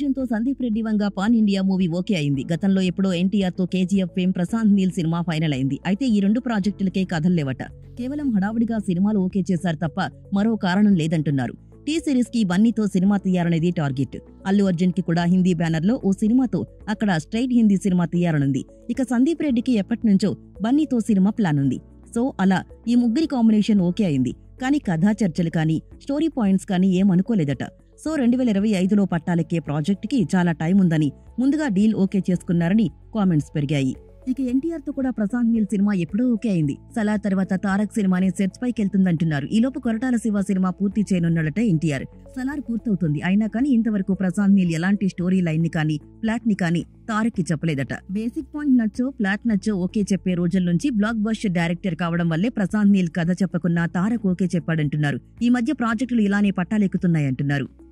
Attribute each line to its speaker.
Speaker 1: అర్జున్ తో Sandeep Reddy Vanga pan India movie okay అయింది గతంలో ఎప్పుడో ఎన్టీఆర్ తో కేజీఎఫ్ ఫేమ్ ప్రశాంత్ నీల్ సినిమా ఫైనల్ అయింది అయితే ఈ రెండు ప్రాజెక్టులకే కథలు లేవట కేవలం హడావుడిగా సినిమాలు ఓకే చేశారు తప్ప మరో కారణం లేదంటున్నారు టీ సిరీస్ కి బన్నీతో సినిమా తీయాలనేది టార్గెట్ అల్లు అర్జున్ కి కూడా హిందీ బ్యానర్ లో ఓ సినిమాతో అక్కడ స్ట్రైట్ హిందీ సినిమా తీయాలనుంది ఇక సందీప్ రెడ్డికి ఎప్పటి నుంచో బన్నీతో సినిమా ప్లాన్ ఉంది సో అలా ఈ ముగ్గురి కాంబినేషన్ ఓకే అయింది కానీ కథా చర్చలు కానీ స్టోరీ పాయింట్స్ కానీ ఏమనుకోలేదట సో రెండు వేల ఇరవై ఐదులో పట్టాలెక్కే ప్రాజెక్టుకి చాలా టైం ఉందని ముందుగా డీల్ ఓకే చేసుకున్నారని కామెంట్స్ పెరిగాయి ఇక ఎన్టీఆర్ తో కూడా ప్రశాంత్ నీల్ సినిమా ఎప్పుడో ఓకే అయింది సలా తర్వాత తారక్ సినిమాని సెట్స్ పైకి వెళ్తుందంటున్నారు ఈలోపు కొరటాల శివ సినిమా పూర్తి చేయనున్నాడట ఎన్టీఆర్ సలార్ పూర్తవుతుంది అయినా కానీ ఇంతవరకు ప్రశాంత్ నీల్ ఎలాంటి స్టోరీ లైన్ ని కానీ ప్లాట్ ని కానీ తారక్ కి చెప్పలేదట బేసిక్ పాయింట్ నచ్చో ప్లాట్ నచ్చో ఓకే చెప్పే రోజుల నుంచి బ్లాక్ బస్టర్ డైరెక్టర్ కావడం వల్లే ప్రశాంత్ నీల్ కథ చెప్పకున్నా తారక్ ఓకే చెప్పాడంటున్నారు ఈ మధ్య ప్రాజెక్టులు ఇలానే పట్టాలెక్కుతున్నాయంటున్నారు